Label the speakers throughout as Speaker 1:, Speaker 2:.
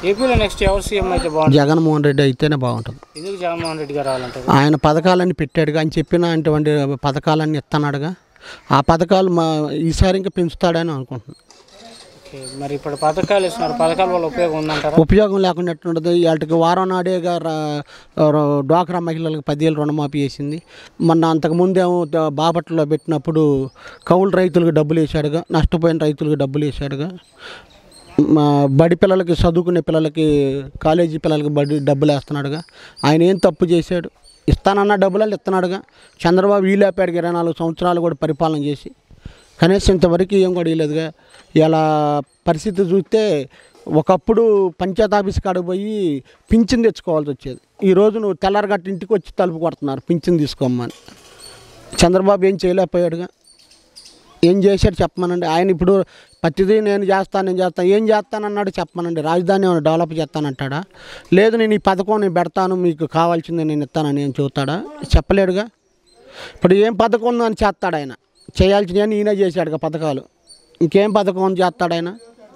Speaker 1: ఏపీలో నెక్స్ట్ ఎవరు సీఎం అయితే బాగుంటుంది
Speaker 2: జగన్మోహన్ రెడ్డి అయితేనే బాగుంటుంది
Speaker 1: ఎందుకు జగన్మోహన్ రెడ్డి గారు రావాలంటారు
Speaker 2: ఆయన పథకాలన్నీ పెట్టాడుగా ఆయన చెప్పిన అటువంటి పథకాలన్నీ ఇస్తున్నాడుగా ఆ పథకాలు మా ఈసారి ఇంకా పెంచుతాడని అనుకుంటున్నాను
Speaker 1: ఓకే మరి ఇప్పుడు పథకాలు ఇస్తున్నారు పథకాల వల్ల ఉపయోగం ఉందంటారా
Speaker 2: ఉపయోగం లేకుండా ఎట్లుంటుంది వాళ్ళకి వారం నాడేగా రా- రా- డ్వాక్రా మహిళలకు పదివేలు రుణమాఫీ చేసింది మొన్న అంతకుముందేమో ద- బాపట్లలో పెట్టినప్పుడు కౌలు రైతులకు డబ్బులు వేసాడుగా నష్టపోయిన రైతులకు డబ్బులు వేసాడుగా మా బడి పిల్లలకి చదువుకునే పిల్లలకి కాలేజీ పిల్లలకి బడి డబ్బులు వేస్తున్నాడుగా ఆయన ఏం తప్పు చేశాడు ఇస్తానన్న డబ్బులు ఇస్తున్నాడుగా చంద్రబాబు వీలేపాడికి ఇరవై నాలుగు సంవత్సరాలు కూడా పరిపాలన చేసి కనీసం ఇంతవరకు ఏం కూడా ఇవ్వలేదుగా ఇలా పరిస్థితి చూస్తే ఒకప్పుడు పంచాయత్ ఆఫీస్ కాడికి పోయి పింఛన్ తెచ్చుకోవాల్సి వచ్చేది ఈరోజు నువ్వు తెల్లారగట్ట ఇంటికి వచ్చి తలుపు కొడుతున్నారు పింఛన్ తీసుకోమని చంద్రబాబు ఏం చేయలేకపోయాడుగా ఏం చేశాడు చెప్పమనండి ఆయన ఇప్పుడు ప్రతిదీ నేను చేస్తాను నేను చేస్తాను ఏం చేస్తానన్నాడు చెప్పమనండి రాజధాని ఏమైనా డెవలప్ చేస్తానంటాడా లేదు నేను ఈ పథకం నేను పెడతాను మీకు కావాల్సింది నేను ఇస్తానని ఏం చెబుతాడా చెప్పలేడుగా ఇప్పుడు ఏం పథకం ఉందని చేస్తాడు ఆయన చేయాల్సినవి ఈయన చేశాడుగా పథకాలు ఇంకేం పథకం ఉంది చేస్తాడు ఆయన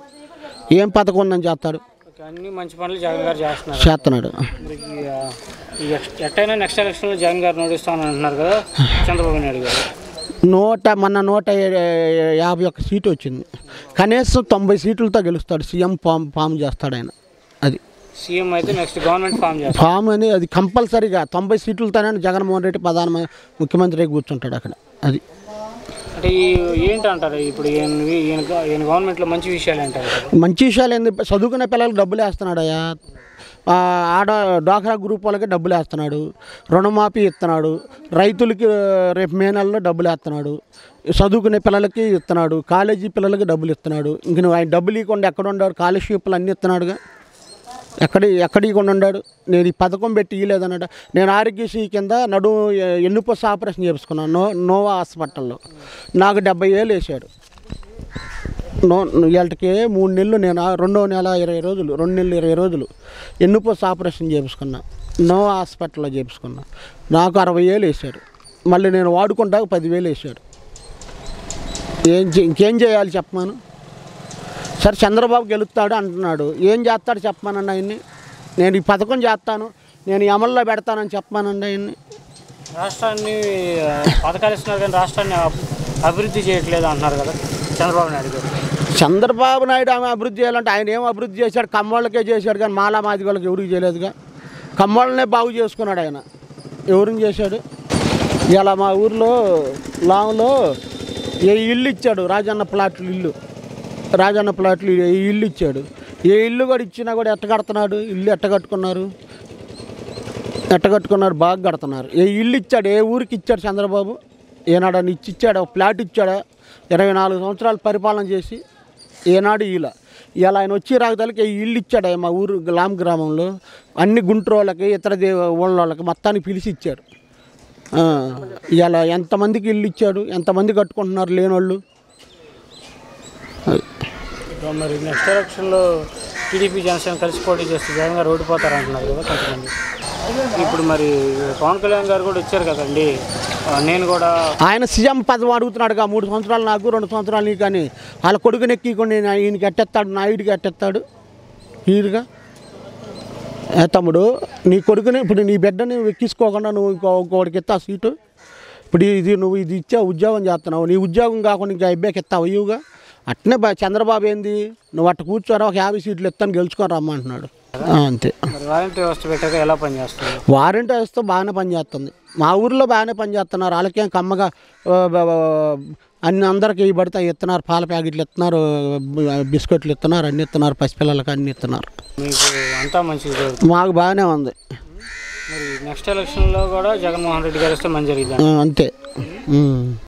Speaker 2: ఏం పథకం ఉందని చేస్తాడు
Speaker 1: ఓకే అన్ని మంచి పనులు జగన్ గారు చేస్తున్నారు
Speaker 2: చేస్తున్నాడు
Speaker 1: మరి ఈ, ఆ, ఈ ఎక్స్- ఎట్టయినా నెక్స్ట్ ఎలక్షన్లో జగన్ గారు నడుస్తామని అంటున్నారు కదా చంద్రబాబు నాయుడు గారు
Speaker 2: నూట మొన్న నూట ఏ- యాభై ఒక్క సీటు వచ్చింది కనీసం తొంభై సీట్లతో గెలుస్తాడు సీఎం ఫామ్ ఫామ్ చేస్తాడు ఆయన అది
Speaker 1: సీఎం అయితే నెక్స్ట్ గవర్నమెంట్ ఫామ్ చేస్తారు
Speaker 2: ఫామ్ అని అది కంపల్సరీగా తొంభై సీట్లతోనే జగన్మోహన్ రెడ్డి ప్రధాన ముఖ్యమంత్రి కూర్చుంటాడు అక్కడ అది
Speaker 1: అంటే ఈ ఏంటి అంటారు ఇప్పుడు ఈయన ఈయన ఈయన గవర్నమెంట్లో మంచి విషయాలు ఏంటారు
Speaker 2: మంచి విషయాలు ఏంది చదువుకునే పిల్లలకు డబ్బులు వేస్తున్నాడయ్యా ఆ, ఆడ డ్వాక్రా గ్రూప్ వాళ్ళకి డబ్బులు వేస్తున్నాడు రుణమాఫీ ఇస్తున్నాడు రైతులకి ఆ, రేపు మే నెలలో డబ్బులు వేస్తున్నాడు చదువుకునే పిల్లలకి ఇస్తున్నాడు కాలేజీ పిల్లలకి డబ్బులు ఇస్తున్నాడు ఇంక నువ్వు ఆయన డబ్బులు ఇవ్వకుండా ఎక్కడ ఉండాడు స్కాలర్షిప్లు అన్నీ ఇస్తున్నాడుగా ఎక్కడ ఎక్కడ ఇవ్వకుండా ఉన్నాడు నేను ఈ పథకం పెట్టి ఇవ్వలేదన్నాడు నేను ఆరోగ్యశ్రీ కింద నడు ఎన్నుపొస్సు ఆపరేషన్ చేపించుకున్నాను నో నోవా హాస్పిటల్లో నాకు డెబ్బై ఏళ్ళు వేసాడు నో వీళ్ళకి మూడు నెలలు నేను ఆ రెండో నెల ఇరవై రోజులు రెండు నెలలు ఇరవై రోజులు ఎన్నుపొస్సు ఆపరేషన్ చేపించుకున్నా నోవా హాస్పిటల్లో చేపించుకున్నా నాకు అరవై ఏళ్ళు వేసాడు మళ్ళీ నేను వాడుకుంటాక పదివేలు వేసాడు ఏం చే- ఇంకేం చేయాలి చెప్పమాను సరే చంద్రబాబు గెలుస్తాడు అంటున్నాడు ఏం చేస్తాడు చెప్పమానండి ఆయన్ని నేను ఈ పథకం చేస్తాను నేను ఈ అమల్లో పెడతానని చెప్పమానండి ఆయన్ని
Speaker 1: రాష్ట్రాన్ని ఆ, పథకాలు ఇస్తున్నారు కానీ రాష్ట్రాన్ని అబ్- అభివృద్ధి చేయట్లేదు అంటున్నారు కదా చంద్రబాబు నాయుడు గారు
Speaker 2: చంద్రబాబు నాయుడు ఆమె అభివృద్ధి చేయాలంటే ఆయన ఏం అభివృద్ధి చేశాడు కమ్మోళ్ళకే చేశాడు కానీ మాలా మాది వాళ్ళకి ఎవరికి చేయలేదుగా కమ్మోళ్ళనే బాగు చేసుకున్నాడు ఆయన ఎవరిని చేశాడు ఇలా మా ఊర్లో లాంలో ఏ ఇల్లు ఇచ్చాడు రాజన్న ప్లాట్లు ఇల్లు రాజన్న ప్లాట్లు ఏ ఇల్లు ఇచ్చాడు ఏ ఇల్లు కూడా ఇచ్చినా కూడా ఎట్ట కడుతున్నాడు ఇల్లు ఎట్ట కట్టుకున్నారు ఎట్ట కట్టుకున్నారు బాగా కడుతున్నారు ఏ ఇల్లు ఇచ్చాడు ఏ ఊరికి ఇచ్చాడు చంద్రబాబు ఏనాడని ఇచ్చి ఇచ్చాడు ఒక ప్లాట్ ఇచ్చాడా ఇరవై నాలుగు సంవత్సరాలు పరిపాలన చేసి ఏనాడు ఇలా ఇలా ఆయన వచ్చి రాగదలకి ఈ ఇల్లు ఇచ్చాడు మా ఊరు లాం గ్రామంలో అన్ని గుంటూరు వాళ్ళకి ఇతర దే ఊళ్ళ వాళ్ళకి మొత్తానికి పిలిచి ఇచ్చాడు ఆ, ఇలా ఎంతమందికి ఇల్లు ఇచ్చాడు ఎంతమంది కట్టుకుంటున్నారు లేనోళ్ళు
Speaker 1: ఇప్పుడు మరి నెక్స్ట్ ఎలక్షన్లో టీడీపీ జనసేన కలిసి పోటీ చేస్తే జగన్ గారు ఓడిపోతారు అంటున్నారు కదా కొంతమంది ఇప్పుడు మరి పవన్ కళ్యాణ్ గారు కూడా వచ్చారు కదండి ఆ, నేను కూడా
Speaker 2: ఆయన సీఎం పదవి అడుగుతున్నాడుగా మూడు సంవత్సరాలు నాకు రెండు సంవత్సరాలు నీకు కానీ వాళ్ళ కొడుకుని ఎక్కికొని ఈయనకి ఎట్టెత్తాడు నాయుడికి ఎట్టెత్తాడు హీరుగా ఏ తమ్ముడు నీ కొడుకుని ఇప్పుడు నీ బిడ్డని ఎక్కించుకోకుండా నువ్వు ఇంకో ఇంకోటికి ఎత్తా సీటు ఇప్పుడు ఇది నువ్వు ఇది ఇచ్చా ఉద్యోగం చేస్తున్నావు నీ ఉద్యోగం కాకుండా ఇంకా అబ్బాయికి ఎత్తావు అయ్యుగా అట్నే బా- చంద్రబాబు ఏంది నువ్వు అట్ట కూర్చోరా ఒక యాభై సీట్లు ఎత్తాను గెలుచుకొని రమ్మంటున్నాడు ఆ, అంతే
Speaker 1: మరి వారంటీ వ్యవస్థ పెట్టాక ఎలా పనిచేస్తుంది
Speaker 2: వారంటీ వేస్తే బాగానే పనిచేస్తుంది మా ఊర్లో బాగానే పనిచేస్తున్నారు వాళ్ళకేం కమ్మగా ఆ, బ- బ- అన్ని అందరికి ఇవి పడితే ఇస్తున్నారు పాల ప్యాకెట్లు ఇస్తున్నారు బ- బిస్కెట్లు ఇస్తున్నారు అన్ని ఇస్తున్నారు పసిపిల్లలకి అన్ని ఇస్తున్నారు
Speaker 1: మీకు అంతా మంచిగా జరుగుతుంది
Speaker 2: మాకు బాగానే ఉంది
Speaker 1: మరి నెక్స్ట్ ఎలక్షన్లో కూడా జగన్మోహన్ రెడ్డి గారు వస్తే మంచి జరిగింది
Speaker 2: ఆ, అంతే ఉమ్.